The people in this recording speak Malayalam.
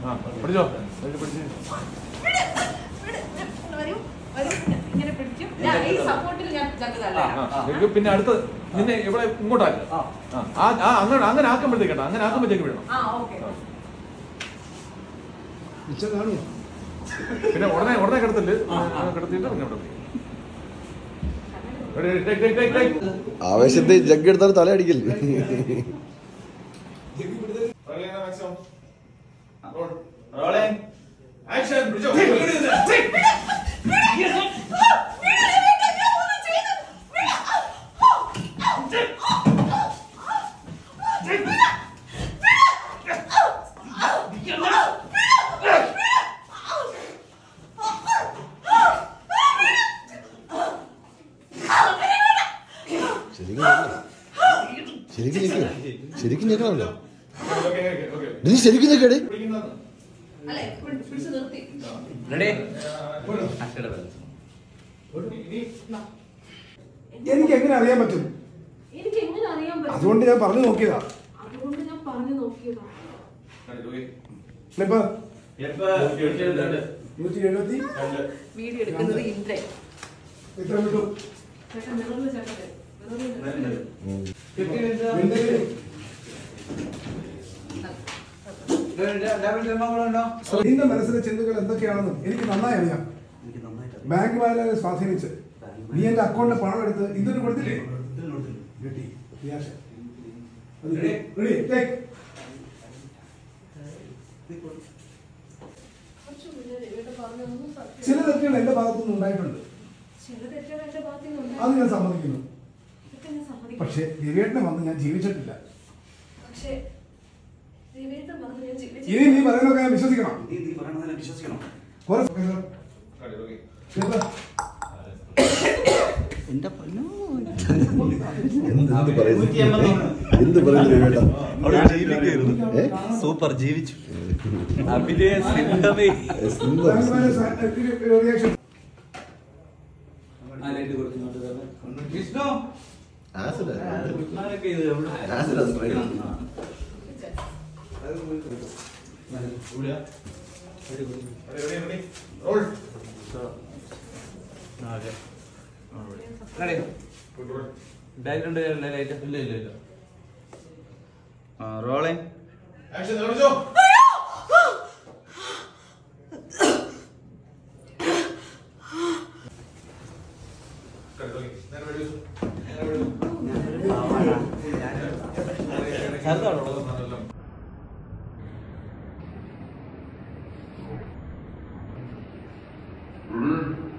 ആ പിടിച്ചോ ഇത് പിടിച്ച് വരൂ വരൂ ഇങ്ങനെ പിടിക്കും ഞാൻ ഈ സപ്പോർട്ടിൽ ഞാൻ ജഗ് ആ, തരാം ആ. ഇത് പിന്നെ അടുത്ത് നിന്നെ ഇവിടെ ഇങ്ങോട്ടാക്ക് ആ ആ, ആ അങ്ങനെ അങ്ങനെ ആക്കുമ്പോഴത്തേക്കട്ടോ അങ്ങനെ ആക്കുമ്പോഴത്തേക്ക് വിടണം ആ ഓക്കെ മിച്ചം കാണുമോ പിന്നെ ഉടനെ ഉടനെ കിടത്തില്ല കിടത്തിയിട്ട് പിന്നെ ഇവിടെ Ready, ready, take, take, take, take. ആവേശത്തിൽ ജഗ് എടുത്താൽ തല അടിക്കില്ലേ Rolling the maximum. Roll. Rolling. Action. പിടിച്ചോ. Take. ശരിക്കും ഞെക്കണം. ശരിക്കും ഞെക്കോ ശരിക്കും ഞെക്കണമല്ലോ Okay, okay, okay. നീ ശരിക്കും ഞെക്കടേ പിടിക്കുന്നത്. അല്ലേ പിടി- പിടിച്ച് നിർത്തി റെഡി ഇനി എനിക്ക് എങ്ങനെ അറിയാൻ പറ്റും എനിക്ക് എങ്ങനെ അറിയാൻ പറ്റും അതുകൊണ്ട് ഞാൻ പറഞ്ഞു നോക്കിയതാ അതുകൊണ്ട് ഞാൻ പറഞ്ഞു നോക്കിയതാ Okay. ഇപ്പൊ ഇപ്പൊ എഴുപത്തിരണ്ട്. നൂറ്റി എഴുപത്തി വീഡിയോ എടുക്കുന്നത് ഇന്ദ്രൻ എത്ര വിട്ടു ചേട്ടൻ മിററിൽ ചേട്ടൻ മിററിൽ എന്തെങ്കിലും നിന്റെ മനസ്സിലെ ചിന്തകൾ എന്തൊക്കെയാണെന്നും എനിക്ക് നന്നായി അറിയാം ബാങ്ക് ബാലൻസ് സ്വാധീനിച്ച് നീ എന്റെ അക്കൗണ്ടിൽ പണം എടുത്ത് ഇതൊരു കൊടുത്തില്ലേ കിട്ടി നിരാശ. അത് ready? Take. കുറച്ച് മുന്നേ രവിയുടെ പറഞ്ഞതൊന്നും സത്യം ചില തെറ്റുകൾ എന്റെ ഭാഗത്തുനിന്ന് ഉണ്ടായിട്ടുണ്ട് ചില തെറ്റുകൾ എന്റെ ഭാഗത്തു നിന്നുണ്ട് അത് ഞാൻ സമ്മതിക്കുന്നു ഇതൊക്കെ ഞാൻ സമ്മതിക്കും പക്ഷെ രവിയേട്ടനെ വന്ന് ഞാൻ ജീവിച്ചിട്ടില്ല പക്ഷേ രവിയുടെ പറഞ്ഞ് ഞാൻ ജീവിച്ചു ഇനി നീ പറയുന്നതൊക്കെ ഞാൻ വിശ്വസിക്കണം നീ നീ പറയണതിനെ വിശ്വസിക്കണം കുറെ Ready, okay. ഇപ്പൊ എന്റെ പൊന്നോ എന്ത് എന്ത് പറയുന്നു നൂറ്റി എൺപത്തൊന്ന്. എന്ത് പറയുന്നു രവിയേട്ടാ അവിടെ ജീവിക്കായിരുന്നു ഏ? സൂപ്പർ ജീവിച്ചു അഭിനയ സിന്ധമേ ഏ, Sundar, bank Sundar. Balance reaction Vishnu acid ആരൊക്കെ ഇത് എവിടെ? ആസിഡ് അത് spray ചെയ്തു. ഇവിടെയാ? Ready, ready, ready. Roll. Ready? Good roll. Background light ഇല്ല ഇല്ല ഇല്ല റോളിംഗ് Action, പിടിച്ചോ. Ready, okay. നേരെ വെടി വെച്ചു. നേരെ വെടി വെച്ചു. ചെറുതാണോ നല്ലല്ലോ. Ready?